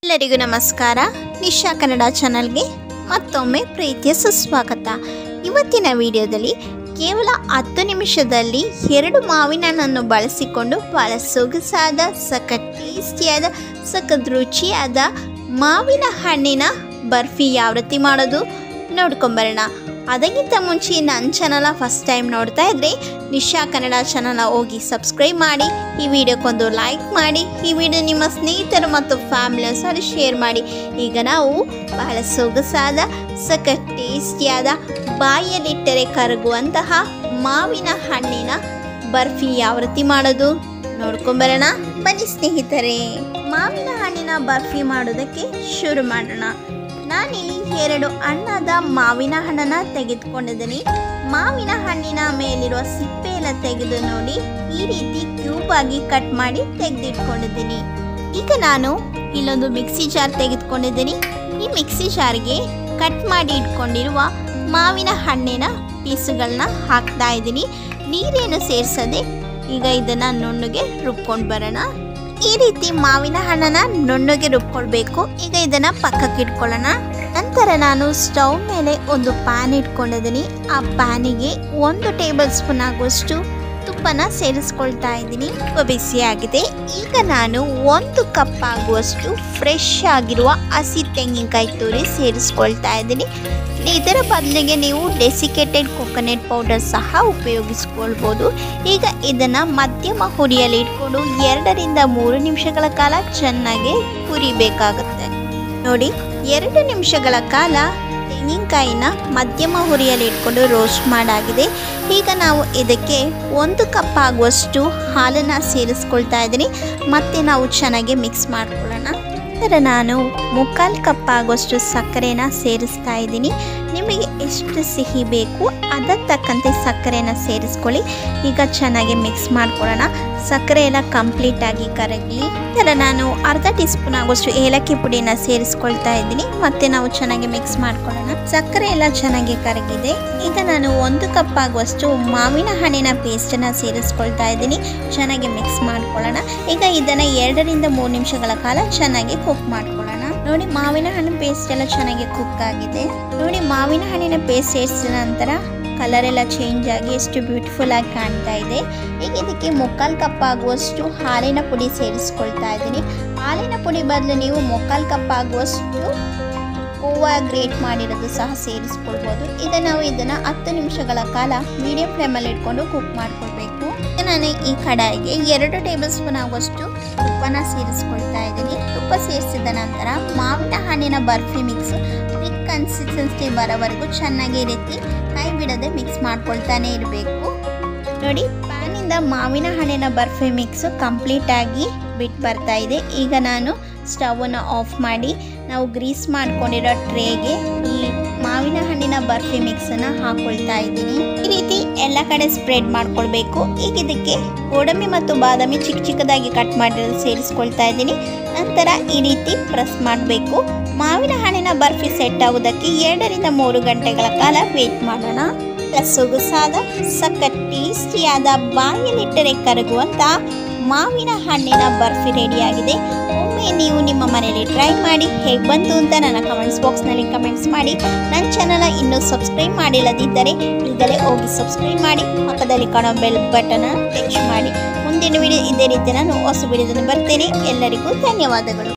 ಎಲ್ಲರಿಗೂ ನಮಸ್ಕಾರ ನಿಶಾ ಕನ್ನಡ ಚಾನಲ್ಗೆ ಮತ್ತೊಮ್ಮೆ ಪ್ರೀತಿಯ ಸುಸ್ವಾಗತ ಇವತ್ತಿನ ವಿಡಿಯೋದಲ್ಲಿ ಕೇವಲ ಹತ್ತು ನಿಮಿಷದಲ್ಲಿ ಎರಡು ಮಾವಿನ ಹಣ್ಣನ್ನು ಬಳಸಿಕೊಂಡು ಬಹಳ ಸೊಗಸಾದ ಸಖತ್ ಟೇಸ್ಟಿಯಾದ ಸಖತ್ ರುಚಿಯಾದ ಮಾವಿನ ಹಣ್ಣಿನ ಬರ್ಫಿ ಯಾವ ರೀತಿ ಮಾಡೋದು ನೋಡ್ಕೊಂಬರೋಣ ಅದಕ್ಕಿಂತ ಮುಂಚೆ ನನ್ನ ಚಾನಲ ಫಸ್ಟ್ ಟೈಮ್ ನೋಡ್ತಾ ಇದ್ರೆ ನಿಶಾ ಕನ್ನಡ ಚಾನಲ ಹೋಗಿ ಸಬ್ಸ್ಕ್ರೈಬ್ ಮಾಡಿ ಈ ವಿಡಿಯೋಕ್ಕೊಂದು ಲೈಕ್ ಮಾಡಿ ಈ ವಿಡಿಯೋ ನಿಮ್ಮ ಸ್ನೇಹಿತರು ಮತ್ತು ಫ್ಯಾಮಿಲಿ ಸರಿ ಶೇರ್ ಮಾಡಿ ಈಗ ನಾವು ಬಹಳ ಸೊಗಸಾದ ಸಖತ್ ಟೇಸ್ಟಿಯಾದ ಬಾಯಲ್ಲಿಟ್ಟರೆ ಕರಗುವಂತಹ ಮಾವಿನ ಹಣ್ಣಿನ ಬರ್ಫಿ ಯಾವ ರೀತಿ ಮಾಡೋದು ನೋಡ್ಕೊಂಬರೋಣ ಬನ್ನಿ ಸ್ನೇಹಿತರೆ ಮಾವಿನ ಹಣ್ಣಿನ ಬರ್ಫಿ ಮಾಡೋದಕ್ಕೆ ಶುರು ಮಾಡೋಣ ನಾನಿಲ್ಲಿ ಎರಡು ಹಣ್ಣಾದ ಮಾವಿನ ಹಣ್ಣನ್ನ ತೆಗೆದುಕೊಂಡಿದ್ದೀನಿ ಮಾವಿನ ಹಣ್ಣಿನ ಮೇಲಿರುವ ಸಿಪ್ಪೆ ಎಲ್ಲ ತೆಗೆದು ನೋಡಿ ಈ ರೀತಿ ಕ್ಯೂಬ್ ಆಗಿ ಕಟ್ ಮಾಡಿ ತೆಗೆದಿಟ್ಕೊಂಡಿದ್ದೀನಿ ಈಗ ನಾನು ಇಲ್ಲೊಂದು ಮಿಕ್ಸಿ ಜಾರ್ ತೆಗೆದುಕೊಂಡಿದ್ದೀನಿ ಈ ಮಿಕ್ಸಿ ಜಾರ್ಗೆ ಕಟ್ ಮಾಡಿ ಇಟ್ಕೊಂಡಿರುವ ಮಾವಿನ ಹಣ್ಣಿನ ಪೀಸುಗಳನ್ನ ಹಾಕ್ತಾ ಇದ್ದೀನಿ ನೀರೇನು ಸೇರಿಸದೆ ಈಗ ಇದನ್ನ ನುಣ್ಣಗೆ ರುಬ್ಕೊಂಡು ಬರೋಣ ಈ ರೀತಿ ಮಾವಿನ ಹಣ್ಣನ್ನ ನುಣ್ಣಗೆ ರುಬ್ಕೊಳ್ಬೇಕು ಈಗ ಇದನ್ನ ಪಕ್ಕಕ್ಕೆ ಇಟ್ಕೊಳ್ಳೋಣ ನಂತರ ನಾನು ಸ್ಟವ್ ಮೇಲೆ ಒಂದು ಪ್ಯಾನ್ ಇಟ್ಕೊಂಡಿದ್ದೀನಿ ಆ ಪ್ಯಾನಿಗೆ ಒಂದು ಟೇಬಲ್ ಸ್ಪೂನ್ ಆಗುವಷ್ಟು ತುಪ್ಪನ ಸೇರಿಸ್ಕೊಳ್ತಾ ಇದ್ದೀನಿ ತುಪ್ಪ ಬಿಸಿಯಾಗಿದೆ ಈಗ ನಾನು ಒಂದು ಕಪ್ ಆಗುವಷ್ಟು ಫ್ರೆಶ್ ಆಗಿರುವ ಹಸಿ ತೆಂಗಿನಕಾಯಿ ತುರಿ ಸೇರಿಸ್ಕೊಳ್ತಾ ಇದ್ದೀನಿ ಇದರ ಬದಲಿಗೆ ನೀವು ಡೆಸಿಕೇಟೆಡ್ ಕೊಕೊನೆಟ್ ಪೌಡರ್ ಸಹ ಉಪಯೋಗಿಸ್ಕೊಳ್ಬೋದು ಈಗ ಇದನ್ನು ಮಧ್ಯಮ ಹುರಿಯಲ್ಲಿ ಇಟ್ಕೊಂಡು ಎರಡರಿಂದ ಮೂರು ನಿಮಿಷಗಳ ಕಾಲ ಚೆನ್ನಾಗಿ ಹುರಿಬೇಕಾಗುತ್ತೆ ನೋಡಿ ಎರಡು ನಿಮಿಷಗಳ ಕಾಲ ತೆಂಗಿನಕಾಯಿನ ಮಧ್ಯಮ ಹುರಿಯಲ್ಲಿ ಇಟ್ಕೊಂಡು ರೋಸ್ಟ್ ಮಾಡಾಗಿದೆ ಈಗ ನಾವು ಇದಕ್ಕೆ ಒಂದು ಕಪ್ ಆಗುವಷ್ಟು ಹಾಲನ್ನು ಸೇರಿಸ್ಕೊಳ್ತಾ ಇದ್ದೀನಿ ಮತ್ತೆ ನಾವು ಚೆನ್ನಾಗಿ ಮಿಕ್ಸ್ ಮಾಡ್ಕೊಳ್ಳೋಣ ನಂತರ ನಾನು ಮುಕ್ಕಾಲು ಕಪ್ ಆಗುವಷ್ಟು ಸಕ್ಕರೆನ ಸೇರಿಸ್ತಾ ಇದ್ದೀನಿ ನಿಮಗೆ ಎಷ್ಟು ಸಿಹಿ ಬೇಕು ಅದಕ್ಕೆ ತಕ್ಕಂತೆ ಸಕ್ಕರೆನ ಸೇರಿಸ್ಕೊಳ್ಳಿ ಈಗ ಚೆನ್ನಾಗಿ ಮಿಕ್ಸ್ ಮಾಡ್ಕೊಳ್ಳೋಣ ಸಕ್ಕರೆ ಎಲ್ಲ ಕಂಪ್ಲೀಟಾಗಿ ಕರಗಿ ನಂತರ ನಾನು ಅರ್ಧ ಟೀ ಸ್ಪೂನ್ ಆಗುವಷ್ಟು ಏಲಕ್ಕಿ ಪುಡಿನ ಸೇರಿಸ್ಕೊಳ್ತಾ ಇದ್ದೀನಿ ಮತ್ತೆ ನಾವು ಚೆನ್ನಾಗಿ ಮಿಕ್ಸ್ ಮಾಡ್ಕೊಳ್ಳೋಣ ಸಕ್ಕರೆ ಎಲ್ಲ ಚೆನ್ನಾಗಿ ಕರಗಿದೆ ಈಗ ನಾನು ಒಂದು ಕಪ್ ಆಗುವಷ್ಟು ಮಾವಿನ ಹಣ್ಣಿನ ಪೇಸ್ಟನ್ನು ಸೇರಿಸ್ಕೊಳ್ತಾ ಇದ್ದೀನಿ ಚೆನ್ನಾಗಿ ಮಿಕ್ಸ್ ಮಾಡ್ಕೊಳ್ಳೋಣ ಈಗ ಇದನ್ನು ಎರಡರಿಂದ ಮೂರು ನಿಮಿಷಗಳ ಕಾಲ ಚೆನ್ನಾಗಿ ಕುಕ್ ಮಾಡ್ಕೊಳ್ಳೋಣ ನೋಡಿ ಮಾವಿನ ಹಣ್ಣು ಪೇಸ್ಟ್ ಎಲ್ಲ ಚೆನ್ನಾಗಿ ಕುಕ್ ಆಗಿದೆ ನೋಡಿ ಮಾವಿನ ಹಣ್ಣಿನ ಪೇಸ್ಟ್ ಸೇರಿಸಿದ ನಂತರ ಕಲರ್ ಎಲ್ಲ ಚೇಂಜ್ ಆಗಿ ಎಷ್ಟು ಬ್ಯೂಟಿಫುಲ್ ಆಗಿ ಕಾಣ್ತಾ ಇದೆ ಈಗ ಇದಕ್ಕೆ ಮುಕ್ಕಾಲು ಕಪ್ ಆಗುವಷ್ಟು ಹಾಲಿನ ಪುಡಿ ಸೇರಿಸ್ಕೊಳ್ತಾ ಇದ್ದೀನಿ ಹಾಲಿನ ಪುಡಿ ಬದಲು ನೀವು ಮುಕ್ಕಾಲು ಕಪ್ ಆಗುವಷ್ಟು ಹೂವು ಗ್ರೇಟ್ ಮಾಡಿರೋದು ಸಹ ಸೇರಿಸ್ಕೊಳ್ಬೋದು ಈಗ ನಾವು ಇದನ್ನು ಹತ್ತು ನಿಮಿಷಗಳ ಕಾಲ ಮೀಡಿಯಂ ಫ್ಲೇಮಲ್ಲಿ ಇಟ್ಕೊಂಡು ಕುಕ್ ಮಾಡ್ಕೊಳ್ಬೇಕು ಈಗ ನಾನು ಈ ಕಡಾಯಿಗೆ ಎರಡು ಟೇಬಲ್ ಸ್ಪೂನ್ ಆಗುವಷ್ಟು ತುಪ್ಪನ ಸೇರಿಸ್ಕೊಳ್ತಾ ಇದ್ದೀನಿ ತುಪ್ಪ ಸೇರಿಸಿದ ನಂತರ ಮಾವಿನ ಹಣ್ಣಿನ ಬರ್ಫಿ ಮಿಕ್ಸ್ ಥಿಕ್ ಕನ್ಸಿಸ್ಟೆನ್ಸಿ ಬರೋವರೆಗೂ ಚೆನ್ನಾಗಿ ಈ ರೀತಿ ಕೈ ಬಿಡದೆ ಮಿಕ್ಸ್ ಮಾಡ್ಕೊಳ್ತಾನೆ ಇರಬೇಕು ನೋಡಿ ಪ್ಯಾನಿಂದ ಮಾವಿನ ಹಣ್ಣಿನ ಬರ್ಫಿ ಮಿಕ್ಸು ಕಂಪ್ಲೀಟಾಗಿ ಬಿಟ್ಟು ಬರ್ತಾ ಇದೆ ಈಗ ನಾನು ಸ್ಟವನ್ನು ಆಫ್ ಮಾಡಿ ನಾವು ಗ್ರೀಸ್ ಮಾಡ್ಕೊಂಡಿರೋ ಟ್ರೇಗೆ ಈ ಮಾವಿನ ಹಣ್ಣಿನ ಬರ್ಫಿ ಮಿಕ್ಸನ್ನು ಹಾಕೊಳ್ತಾ ಇದ್ದೀನಿ ಈ ರೀತಿ ಎಲ್ಲ ಕಡೆ ಸ್ಪ್ರೆಡ್ ಮಾಡ್ಕೊಳ್ಬೇಕು ಈಗ ಇದಕ್ಕೆ ಗೋಡಂಬಿ ಮತ್ತು ಬಾದಾಮಿ ಚಿಕ್ಕ ಚಿಕ್ಕದಾಗಿ ಕಟ್ ಮಾಡಿರೋದು ಸೇರಿಸ್ಕೊಳ್ತಾ ಇದ್ದೀನಿ ನಂತರ ಈ ರೀತಿ ಪ್ರೆಸ್ ಮಾಡಬೇಕು ಮಾವಿನ ಹಣ್ಣಿನ ಬರ್ಫಿ ಸೆಟ್ ಆಗೋದಕ್ಕೆ ಎರಡರಿಂದ ಮೂರು ಗಂಟೆಗಳ ಕಾಲ ವೇಟ್ ಮಾಡೋಣ ಸೊಗಸಾದ ಸಖತ್ ಟೇಸ್ಟಿಯಾದ ಬಾಯಲ್ಲಿಟ್ಟರೆ ಕರಗುವಂತ ಮಾವಿನ ಹಣ್ಣಿನ ಬರ್ಫಿ ರೆಡಿಯಾಗಿದೆ ಒಮ್ಮೆ ನೀವು ನಿಮ್ಮ ಮನೆಯಲ್ಲಿ ಟ್ರೈ ಮಾಡಿ ಹೇಗೆ ಬಂತು ಅಂತ ನನ್ನ ಕಮೆಂಟ್ಸ್ ಬಾಕ್ಸ್ನಲ್ಲಿ ಕಮೆಂಟ್ಸ್ ಮಾಡಿ ನನ್ನ ಚಾನಲ್ ಇನ್ನೂ ಸಬ್ಸ್ಕ್ರೈಬ್ ಮಾಡಿಲ್ಲದಿದ್ದರೆ ಈಗಲೇ ಹೋಗಿ ಸಬ್ಸ್ಕ್ರೈಬ್ ಮಾಡಿ ಪಕ್ಕದಲ್ಲಿ ಕಾಣೋ ಬೆಲ್ ಬಟನ್ ಟಚ್ ಮಾಡಿ ಮುಂದಿನ ವಿಡಿಯೋ ಇದೇ ರೀತಿ ನಾನು ಹೊಸ ವಿಡಿಯೋದಲ್ಲಿ ಬರ್ತೇನೆ ಎಲ್ಲರಿಗೂ ಧನ್ಯವಾದಗಳು